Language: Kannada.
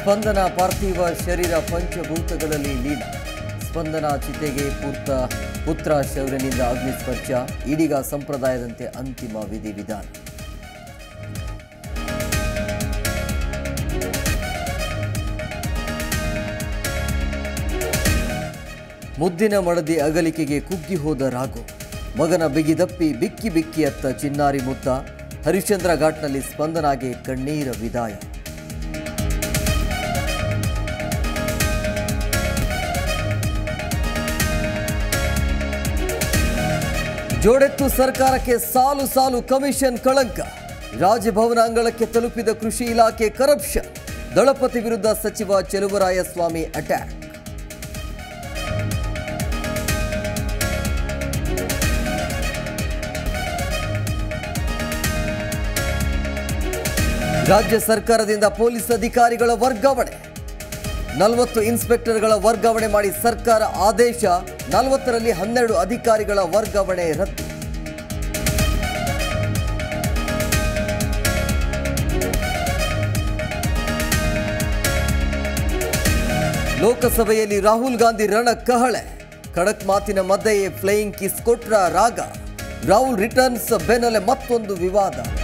ಸ್ಪಂದನ ಪಾರ್ಥಿವ ಶರೀರ ಪಂಚಭೂತಗಳಲ್ಲಿ ಲೀನ ಸ್ಪಂದನ ಚಿತೆಗೆ ಪೂರ್ತ ಪುತ್ರ ಶೌರ್ಯನಿಂದ ಅಗ್ನಿಸ್ಪರ್ಶ ಇದೀಗ ಸಂಪ್ರದಾಯದಂತೆ ಅಂತಿಮ ವಿಧಿವಿಧಾನ ಮುದ್ದಿನ ಮಡದಿ ಅಗಲಿಕೆಗೆ ಕುಗ್ಗಿ ಹೋದ ರಾಘು ಮಗನ ಬಿಗಿದಪ್ಪಿ ಬಿಕ್ಕಿ ಬಿಕ್ಕಿ ಅತ್ತ ಚಿನ್ನಾರಿ ಮುತ್ತ ಹರಿಶ್ಚಂದ್ರ ಘಾಟ್ನಲ್ಲಿ ಸ್ಪಂದನಾಗೆ ಕಣ್ಣೀರ ವಿದಾಯ ಜೋಡೆತ್ತು ಸರ್ಕಾರಕ್ಕೆ ಸಾಲು ಸಾಲು ಕಮಿಷನ್ ಕಳಂಕ ರಾಜಭವನ ಅಂಗಳಕ್ಕೆ ತಲುಪಿದ ಕೃಷಿ ಇಲಾಖೆ ಕರಪ್ಷನ್ ದಳಪತಿ ವಿರುದ್ಧ ಸಚಿವ ಚೆಲುವರಾಯಸ್ವಾಮಿ ಅಟ್ಯಾಕ್ ರಾಜ್ಯ ಸರ್ಕಾರದಿಂದ ಪೊಲೀಸ್ ಅಧಿಕಾರಿಗಳ ವರ್ಗಾವಣೆ ನಲವತ್ತು ಇನ್ಸ್ಪೆಕ್ಟರ್ಗಳ ವರ್ಗಾವಣೆ ಮಾಡಿ ಸರ್ಕಾರ ಆದೇಶ ನಲವತ್ತರಲ್ಲಿ ಹನ್ನೆರಡು ಅಧಿಕಾರಿಗಳ ವರ್ಗಾವಣೆ ರದ್ದು ಲೋಕಸಭೆಯಲ್ಲಿ ರಾಹುಲ್ ಗಾಂಧಿ ರಣ ಕಹಳೆ ಖಡಕ್ ಮಾತಿನ ಮಧ್ಯೆಯೇ ಫ್ಲೈಯಿಂಗ್ ಕಿಸ್ ಕೊಟ್ರ ರಾಗ ರಾಹುಲ್ ರಿಟರ್ನ್ಸ್ ಬೆನ್ನಲ್ಲೇ ಮತ್ತೊಂದು ವಿವಾದ